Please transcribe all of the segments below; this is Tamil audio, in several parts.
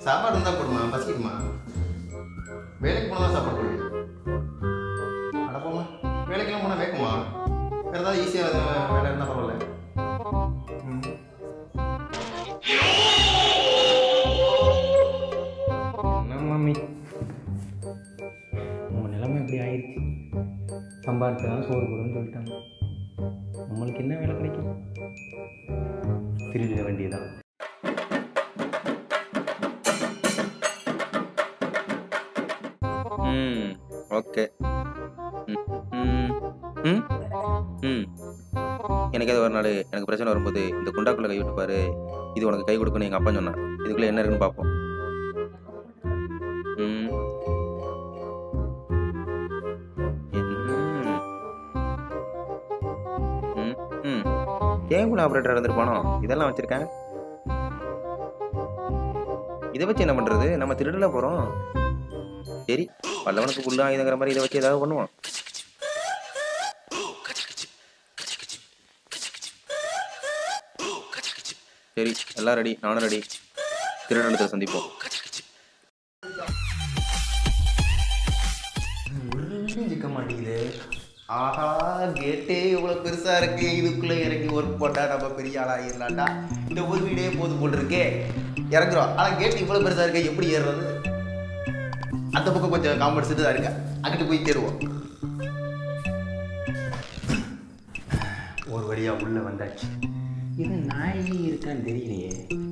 சாப்பாடு இருந்தால் போடுமா பசிக்குமா வேலைக்கு போனால் சாப்பாடு போடு அட போமா வேலைக்கெல்லாம் போனால் வேக்குமா வேறு ஏதாவது ஈஸியாக வேலை இருந்தால் பரவாயில்ல ம். என்ன மம்மி உங்கள் நிலைமை இப்படி ஆயிடுச்சு சம்பாதிச்சு தான் சோறு போடுன்னு சொல்லிட்டாங்க நம்மளுக்கு என்ன வேலை கிடைக்கும் திருடிட வேண்டியதான் ம் ஓகே ம் ம் ம் ம் எனக்கு அது ஒரு நாள் எனக்கு பிரச்சனை வரும்போது இந்த குண்டாக்குள்ளே கை விட்டு பாரு இது உனக்கு கை கொடுக்கணும் எங்கள் அப்பா சொன்னான் இதுக்குள்ளே என்ன இருக்குன்னு பார்ப்போம் ம் என்ன? ம் ம் கேபிள் ஆப்ரேட்டர் இருந்திருப்பானோ இதெல்லாம் வச்சுருக்கேன் இதை வச்சு என்ன பண்ணுறது நம்ம திருடல போகிறோம் சரி வல்லவனுக்கு புல்லு ஆயுதங்கிற மாதிரி இதை வச்சு ஏதாவது பண்ணுவோம் சரி எல்லாம் ரெடி நானும் ரெடி திருடனத்தை சந்திப்போம் ஒரு நிமிஷம் சிக்க மாட்டேங்குது ஆஹா கேட்டே இவ்வளோ பெருசாக இருக்கு இதுக்குள்ளே இறங்கி ஒர்க் போட்டா நம்ம பெரிய ஆளாகிடலாம்டா இந்த ஒரு வீடே போது போல் இருக்கே இறங்குறோம் ஆனால் கேட் இவ்வளோ பெருசாக இருக்கு எப்படி ஏறுறது அந்த பக்கம் கொஞ்சம் காம்படிச்சுட்டு தான் இருக்கா அங்கிட்டு போய் தேடுவோம் ஒரு வழியாக உள்ளே வந்தாச்சு இது நாய் இருக்கான்னு தெரியலையே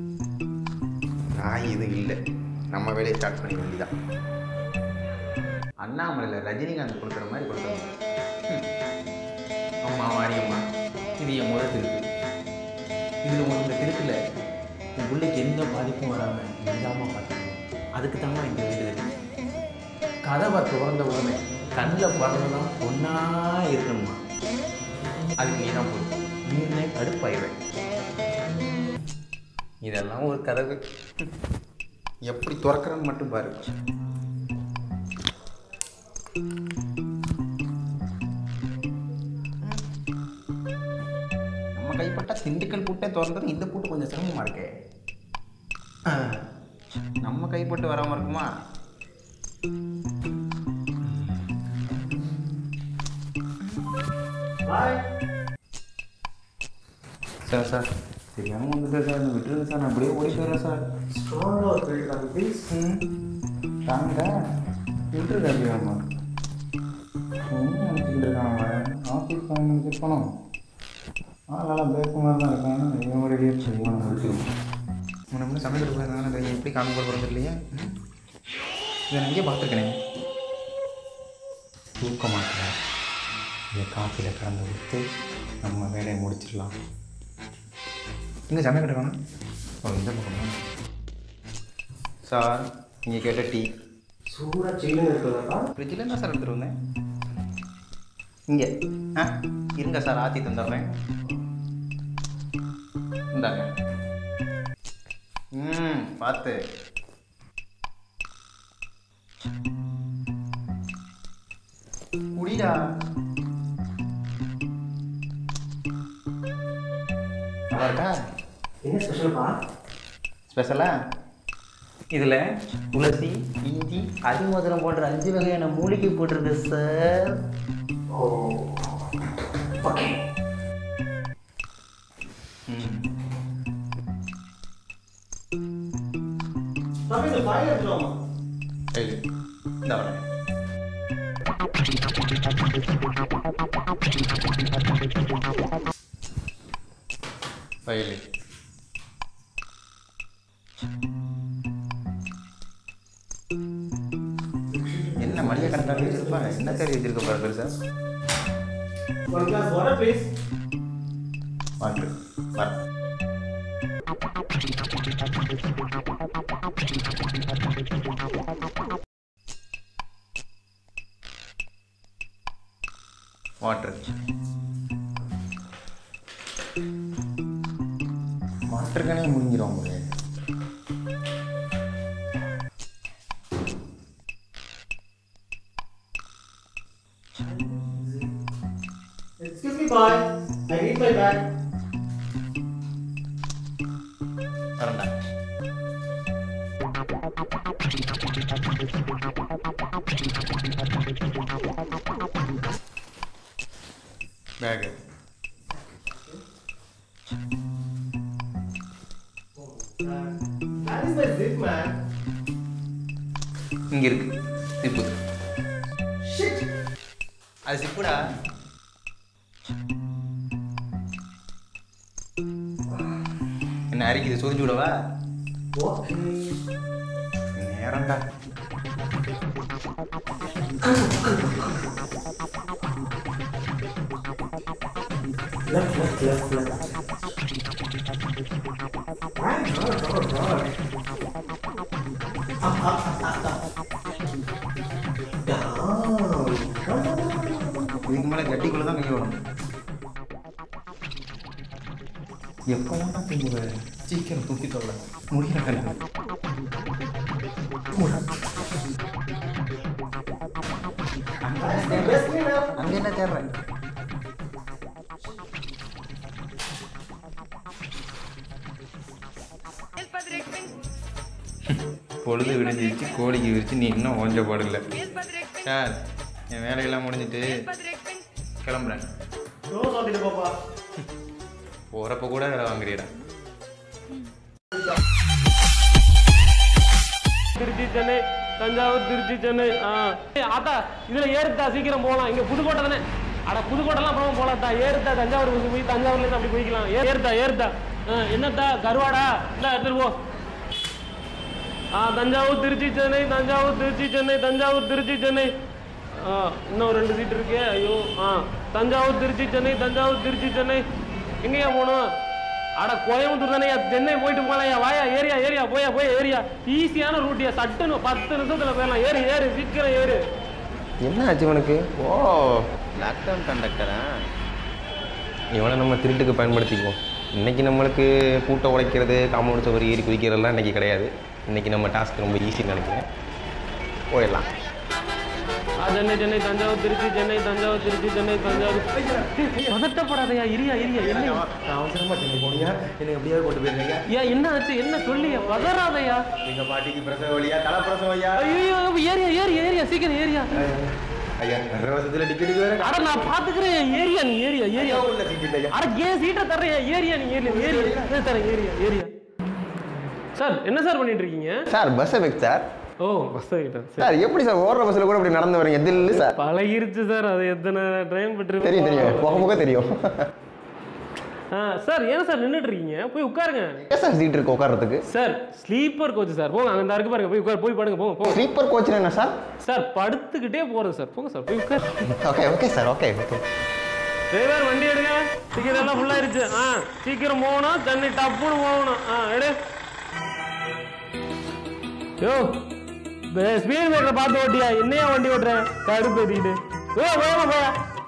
நாய் இது இல்லை நம்ம வேலையை ஸ்டார்ட் பண்ணி வேண்டியதான் அண்ணாமலையில் ரஜினிகாந்த் கொடுக்குற மாதிரி கொடுத்தாங்க அம்மா வாடியம்மா இது என் முதல் திருட்டு இதில் உங்க திருட்டில் உன் பிள்ளைக்கு எந்த பாதிப்பும் வராமல் இல்லாமல் பார்த்துக்கணும் அதுக்கு தாங்க இந்த வீடு இருக்கு கதவை திறந்த உடனே கண்ணில் பறந்துதான் ஒன்றா இருக்கணுமா அதுக்கு நீ தான் பொறுப்பு நீனே கடுப்பாயிடுவேன் இதெல்லாம் ஒரு கதவு எப்படி திறக்கிறன்னு மட்டும் பாரு நம்ம கைப்பட்ட திண்டுக்கல் பூட்டே திறந்தது இந்த பூட்டு கொஞ்சம் சிரமமா இருக்கே ஆ, நம்ம கைப்பட்டு வராம இருக்குமா சார் சார் தெரியாமல் வந்துட்டேன் சார் என்ன விட்டுருங்க சார் நான் அப்படியே ஓடி போயிடுறேன் சார் ம் தாங்க விட்டுருங்க அப்படியாம்மா ஒன்றும் நினச்சிக்கிட்டு இருக்கான் அவன் ஆஃபீஸ் டைம் இருக்கணும் ஆளெல்லாம் பேக்க மாதிரி தான் இருக்கான் இவன் ஒரு ரேட் செய்வான் உன்னை முன்ன சமைக்கிட்டு போயிருந்தாங்க தெரியும் எப்படி காணும் போட போகிறது இல்லையா இதை நான் எங்கேயே பார்த்துருக்கேனே தூக்க மாட்டேன் இதை காஃபியில் கலந்து கொடுத்து நம்ம வேலையை முடிச்சிடலாம் இங்கே சமைக்கிட்டு இருக்காங்க ஓ இந்த பக்கம் சார் நீங்கள் கேட்ட டீ சூடாக சில்லுன்னு இருக்குதாப்பா ஃப்ரிட்ஜில் என்ன சார் எடுத்துகிட்டு வந்தேன் இங்கே ஆ இருங்க சார் ஆற்றி தந்துடுறேன் இந்தாங்க ம் பார்த்து குடிடா நல்லா இருக்கா என்ன ஸ்பெஷல்ப்பா ஸ்பெஷலா இதில் துளசி இஞ்சி அதிமதுரம் போன்ற அஞ்சு வகையான மூலிகை போட்டிருக்கு சார் ஓ ஓகே தம்பி இந்த ஃபைல் எடுத்துருவாமா கையில் இந்த வரேன் ஃபைலு என்ன மளிகை கணக்காக வச்சிருப்பா என்ன கறி வச்சிருக்க பாரு பெருசா one glass water please water வர வாட்ரு வாட்டருக்கானே முடிஞ்சிடும் உங்களுக்கு excuse me boy I need my bag veranda இங்கே இருக்கு இப்போ அது சிப்புடா என்ன அரிக்குது சொரிஞ்சு விடவா நேரம்டா Left, left, left, left. Right, right, right, right. Up, up, up, up, up. Down. இதுக்கு மேலே கட்டிக்குள்ளே தான் கையை விடணும் எப்போ வேணா தூங்குவேன் சீக்கிரம் தூக்கி தொல்ல முடியல அங்கே என்ன தேடுறேன் பொழுது விடிஞ்சிச்சு கோழிக்கு விரிச்சு நீ இன்னும் ஓஞ்ச பாடில்ல சார் என் வேலையெல்லாம் முடிஞ்சிட்டு கிளம்புறேன் Close ஆக்கிட்டு பாப்பா போகிறப்ப கூட வேலை வாங்குறீடா திருச்சி சென்னை தஞ்சாவூர் திருச்சி சென்னை ஆ ஏய், ஆத்தா இதுல ஏறுத்தா சீக்கிரம் போகலாம் இங்க புதுக்கோட்டை தானே அட புதுக்கோட்டைலாம் அப்புறமா போகலாத்தா ஏறுத்தா தஞ்சாவூர் பஸ் போய் தஞ்சாவூர்ல இருந்து அப்படி போய்க்கலாம் ஏ- ஏறுத்தா ஏறுத்தா ஆ, என்னத்தா கருவாடா இல்ல எடுத்துட்டு போ ஆ தஞ்சாவூர் திருச்சி சென்னை தஞ்சாவூர் திருச்சி சென்னை தஞ்சாவூர் திருச்சி சென்னை ஆ இன்னும் ரெண்டு சீட் இருக்கே ஐயோ ஆ தஞ்சாவூர் திருச்சி சென்னை தஞ்சாவூர் திருச்சி சென்னை எங்கேயா போகணும் அட கோயம்புத்தூர் தானேயா சென்னை போயிட்டு போகலாம்யா வாயா ஏரியா ஏரியா போயா போய் ஏரியா ஈஸியான ரூட்டியா சட்டுன்னு பத்து நிமிஷத்துல போயிடலாம் ஏறு ஏறு சீக்கிரம் ஏறு என்ன ஆச்சு உனக்கு ஓ லாக்டவுன் கண்டக்டரா இவனை நம்ம திருட்டுக்கு பயன்படுத்திக்குவோம் இன்னைக்கு நம்மளுக்கு பூட்டை உடைக்கிறது காம்பவுண்ட் சுவர் ஏறி குதிக்கிறதெல்லாம் இன்னைக்கு கிடையாது இன்னைக்கு நம்ம டாஸ்க் ரொம்ப ஈஸின்னு நினைக்கிறேன் போயிடலாம் ஆ, சென்னை சென்னை தஞ்சாவூர் திருச்சி சென்னை தஞ்சாவூர் திருச்சி சென்னை தஞ்சாவூர் பதட்டப்படாதயா இரியா இரியா என்ன அவசரமா சென்னை போனியா என்னை எப்படியாவது கொண்டு போயிருந்தீங்க ஏன் என்ன ஆச்சு என்ன சொல்லியா பதறாதயா எங்க பாட்டிக்கு பிரசவ வழியா தலை பிரசவ ஐயா ஐயோ ஏரியா ஏரியா ஏரியா சீக்கிரம் ஏரியா ஐயா ரெண்டு வருஷத்துல டிக்கெட்டுக்கு வேற அட நான் பாத்துக்கிறேன் ஏரியா நீ ஏரியா ஏரியா உள்ள டிக்கெட் ஐயா அட ஏன் சீட்டை தர்றேன் ஏரியா நீ ஏரியா ஏரியா ஏ, தரேன் ஏரியா ஏரியா சார் என்ன சார் பண்ணிட்டு இருக்கீங்க சார் பஸ் எஃபெக்ட் சார் ஓ பஸ் கிட்ட சரி சார் எப்படி சார் ஓடுற பஸ்ஸில் கூட இப்படி நடந்து வரீங்க தில்லு சார் பழகிருச்சு சார் அது எத்தனை ட்ரெயின் தெரியும் பட்டு தெரியும் போக போக தெரியும் ஆ சார் ஏன் சார் நின்றுட்டு இருக்கீங்க போய் உட்காருங்க ஏன் சார் சீட் இருக்கு உட்கார்றதுக்கு சார் ஸ்லீப்பர் கோச் சார் போங்க அங்கே இருக்கு பாருங்க போய் உட்கார் போய் படுங்க போங்க போங்க ஸ்லீப்பர் கோச் என்ன சார் சார் படுத்துக்கிட்டே போறது சார் போங்க சார் போய் உட்கார் okay okay sir okay okay driver வண்டி எடுங்க டிக்கெட் எல்லாம் ஃபுல் ஆயிருச்சு ஆ சீக்கிரம் போகணும் தண்ணி டப்புன்னு போகணும் ஆ எடு யோ ஸ்பீட் பிரேக்கர் பார்த்து ஓட்டியா என்னையா வண்டி ஓட்டுறேன் கடுப்பு ஏத்திக்கிட்டு ஓ வேகமா போயா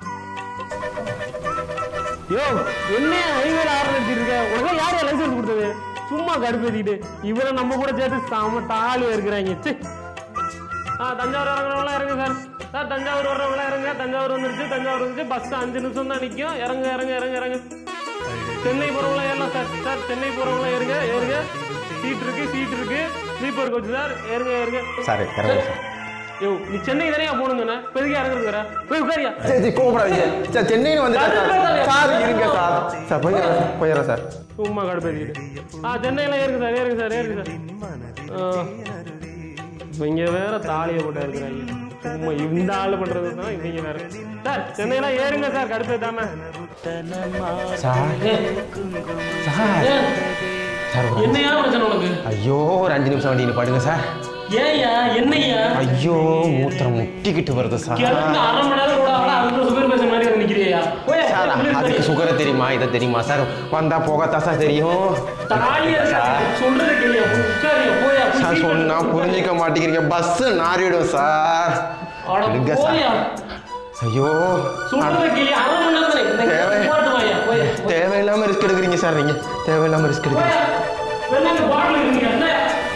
யோ என்னையா ஹைவேல ஆர்டர் எடுத்துட்டு இருக்க உனக்கு யார் லைசன்ஸ் கொடுத்தது சும்மா கடுப்பு ஏத்திக்கிட்டு இவரை நம்ம கூட சேர்த்து செம தாலி இருக்கிறாங்க ச்சே ஆ தஞ்சாவூர் இறங்குறவங்களாம் இறங்க சார் சார் தஞ்சாவூர் வர்றவங்களாம் இறங்க தஞ்சாவூர் வந்துருச்சு தஞ்சாவூர் வந்துச்சு பஸ் அஞ்சு நிமிஷம் தான் நிற்கும் இறங்க இறங்க இறங்க இறங்க சென்னை போகிறவங்களாம் ஏறலாம் சார் சார் சென்னை போகிறவங்களாம் ஏறுங்க ஏறுங்க சீட் இருக்கு சீட் இருக்கு ஸ்லீப்பர் கோச் சார் ஏறுங்க ஏறுங்க சார் இறங்குங்க சார் யோ நீ சென்னை தானே போகணும் சொன்ன பெருகி இறங்குறதுக்குற போய் உட்காரியா சரி சரி கோவப்படாதீங்க சார் சென்னையில் வந்துட்டேன் சார் சார் இருங்க சார் சார் போயிடுறேன் சார் போயிடுறேன் சார் சும்மா கடுப்பேறிக்கிட்டு ஆ சென்னையில ஏறுங்க சார் ஏறுங்க சார் ஏறுங்க சார் ஆ, இப்ப இங்க வேற தாலியை போட்டு இருக்கிறாங்க சும்மா இந்த ஆளு பண்றது தான் இவங்க வேற சார் சென்னையில ஏறுங்க சார் கடுப்பேத்தாம சார் சார் சார் ஒரு- என்னையா பிரச்சனை உனக்கு ஐயோ ஒரு அஞ்சு நிமிஷம் வண்டி நிப்பாட்டுங்க சார் ஏய்யா என்னையா ஐயோ மூத்திரம் முட்டிக்கிட்டு வருது சார் கிளம்பி அரை மணி நேரம் கூட ஆகல அதுக்குள்ள சுகர் பேசுற மாதிரி வந்து நிக்கிறியா போய் சார் அதுக்கு சுகரை தெரியுமா இதை தெரியுமா சார் வந்தா போகத்தான் சார் தெரியும் தாலியா சார் சொல்றது கேளியா உட்காரியா போயா போய் சார் seat சொன்னா புரிஞ்சிக்க மாட்டேங்கிறீங்க பஸ் நாரிடும் சார் அட விடுங்க சார் போயா ஐயோ சொல்றது கேளியா அரை மணி நேரம் தானே இந்த தேவை. போட்டுவாயா போயா தேவையில்லாம ரிஸ்க் எடுக்கிறீங்க சார் நீங்க தேவையில்லாம ரிஸ்க் எடுக்கிறீங்க போயா வெள்ளாங்க பாட்டில் இருக்கீங்க என்ன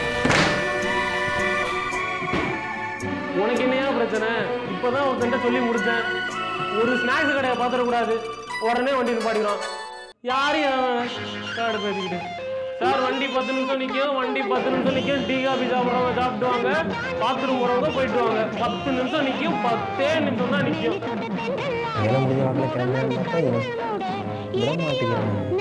உனக்கு என்னையா பிரச்சனை இப்பதான் ஒருத்தன்ட்ட சொல்லி முடிச்சேன் ஒரு ஸ்நாக்ஸ் கடையை பார்த்துடக்கூடாது உடனே வண்டி நிப்பாட்டிக்கிறோம் யாரையும் காடு பேசிக்கிட்டு சார் வண்டி பத்து நிமிஷம் நிற்கும் வண்டி பத்து நிமிஷம் நிற்கும் டீ காபி சாப்பிட்றவங்க சாப்பிடுவாங்க பாத்ரூம் போகிறவங்க போயிட்டு வாங்க பத்து நிமிஷம் நிற்கும் பத்தே நிமிஷம் தான் நிற்கும் வேலை முடிஞ்ச வாட்டில் கிளம்புறேன்னு பார்த்தா விட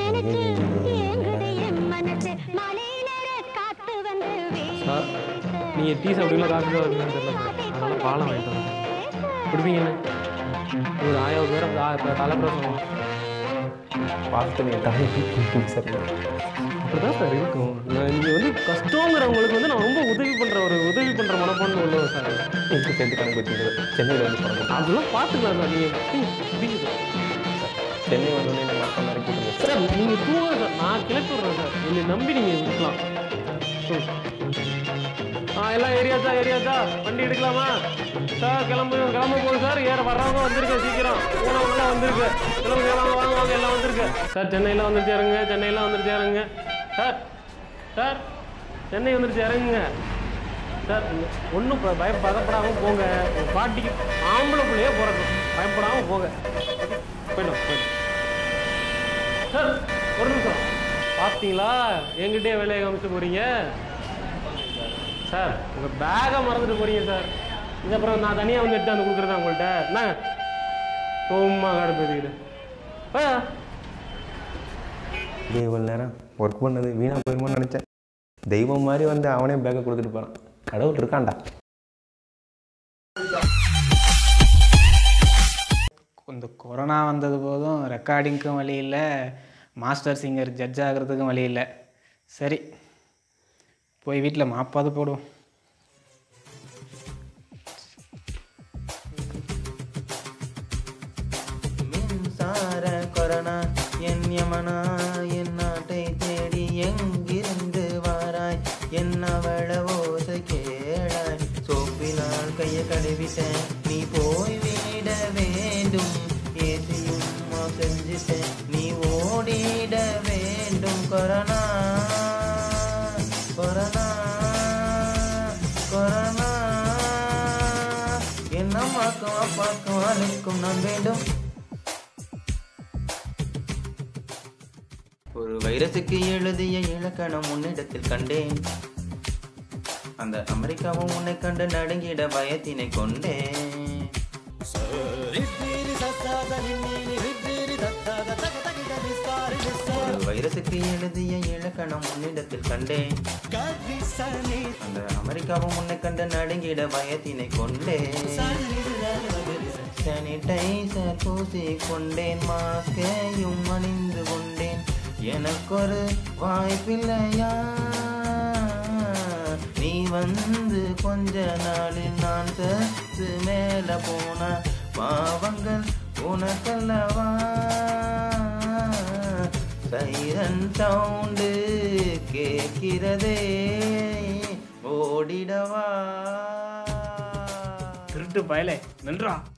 மாட்டேங்கிறாங்க மனசு மலையில காத்து வந்து வீசுது. நீங்கள் டீ சாப்பிட்டீங்களா காஃபி சாப்பிட்டீங்கன்னு தெரியல சார் அதனால் பாலம் வாங்கிட்டு வரேன் குடிப்பீங்கண்ணே ஒரு ஆயிரம் பேர் இப்போ தலைப்பிரசவம் பார்த்து நீங்கள் தலையை சார் அப்படிதான் சார் இருக்கும் நீங்கள் வந்து கஷ்டங்கிறவங்களுக்கு வந்து நான் ரொம்ப உதவி பண்ணுற ஒரு உதவி பண்ணுற மனப்பான்மை உள்ளவர் சார் எனக்கு சேர்ந்து கணக்கு வச்சுங்க சென்னையில் வந்து பணம் அதெல்லாம் பார்த்துக்கலாம் சார் நீங்கள் சென்னை வந்தோடனே நம்ம அப்பா மாதிரி கூட்டுங்க சார் நீங்கள் தூங்க சார் நான் கிளப்பி விட்றேன் சார் என்னை நம்பி நீங்கள் இருக்கலாம் ம். ஆ எல்லாம் ஏரியாச்சா ஏரியாச்சா வண்டி எடுக்கலாமா சார் கிளம்பு கிளம்ப போகுது சார் ஏற வர்றவங்க வந்திருக்கு சீக்கிரம் போனவங்களாம் வந்திருக்கு கிளம்புங்க வாங்க வாங்க வாங்க எல்லாம் வந்திருக்கு சார் சென்னையில் வந்துருச்சு இறங்குங்க சென்னையில் வந்துருச்சு இறங்குங்க சார் சார் சென்னை வந்துருச்சு இறங்குங்க சார் ஒன்றும் பய பதப்படாமல் போங்க உங்க பாட்டிக்கு ஆம்பளை பிள்ளையே பிறக்கும் பயப்படாமல் போங்க போயிடும் போயிடும் சார் ஒரு நிமிஷம் பார்த்தீங்களா என்கிட்டயே வேலையை காமிச்சு போறீங்க சார் உங்கள் பேகை மறந்துட்டு போறீங்க சார் இது அப்புறம் நான் தனியாக வந்து எடுத்து வந்து கொடுக்குறதா உங்கள்கிட்ட என்ன சும்மா கடுப்பேதிக்கிட்டு ஆ இதே இவ்வளோ நேரம் ஒர்க் பண்ணது வீணாக போயிருமோன்னு நினச்சேன் தெய்வம் மாதிரி வந்து அவனே பேக்கை கொடுத்துட்டு போகிறான் கடவுள் இருக்கான்டா இந்த கொரோனா வந்தது போதும் ரெக்கார்டிங்க்கும் வழி இல்லை மாஸ்டர் சிங்கர் ஜட்ஜ் ஆகிறதுக்கும் வழி இல்லை சரி போய் வீட்டில் மாப்பாது போடுவோம் மின்சார கொரோனா என் யமனா என் நாட்டை தேடி எங்கிருந்து வாராய் என் அவள ஓசை கேளாய் சோப்பினால் கையை கழுவிட்டேன் நீ போய் விட வேண்டும் ஏசியும் செஞ்சுட்டேன் நீ ஓடிட வேண்டும் கொரோனா கொரோனா கொரோனா என்ன அம்மாக்கும் அப்பாக்கும் அழுக்கும் நான் வேண்டும் ஒரு வைரஸுக்கு எழுதிய இலக்கணம் உன்னிடத்தில் கண்டேன் அந்த அமெரிக்காவும் உன்னை கண்டு நடுங்கிட பயத்தினை கொண்டேன் ஒரு வைரஸுக்கு எழுதிய இலக்கணம் உன்னிடத்தில் கண்டேன் அந்த அமெரிக்காவும் உன்னை கண்டு நடுங்கிட பயத்தினை கொண்டேன் சானிடைசர் பூசி கொண்டேன் மாஸ்கையும் அணிந்து கொண்டேன் எனக்கொரு வாய்ப்பில்லையா நீ வந்து கொஞ்ச நாளில் நான் சத்து மேல போன பாவங்கள் உனக்கல்லவா சைரன் சவுண்டு கேட்கிறதே ஓடிடவா திருட்டு பயலே நின்றா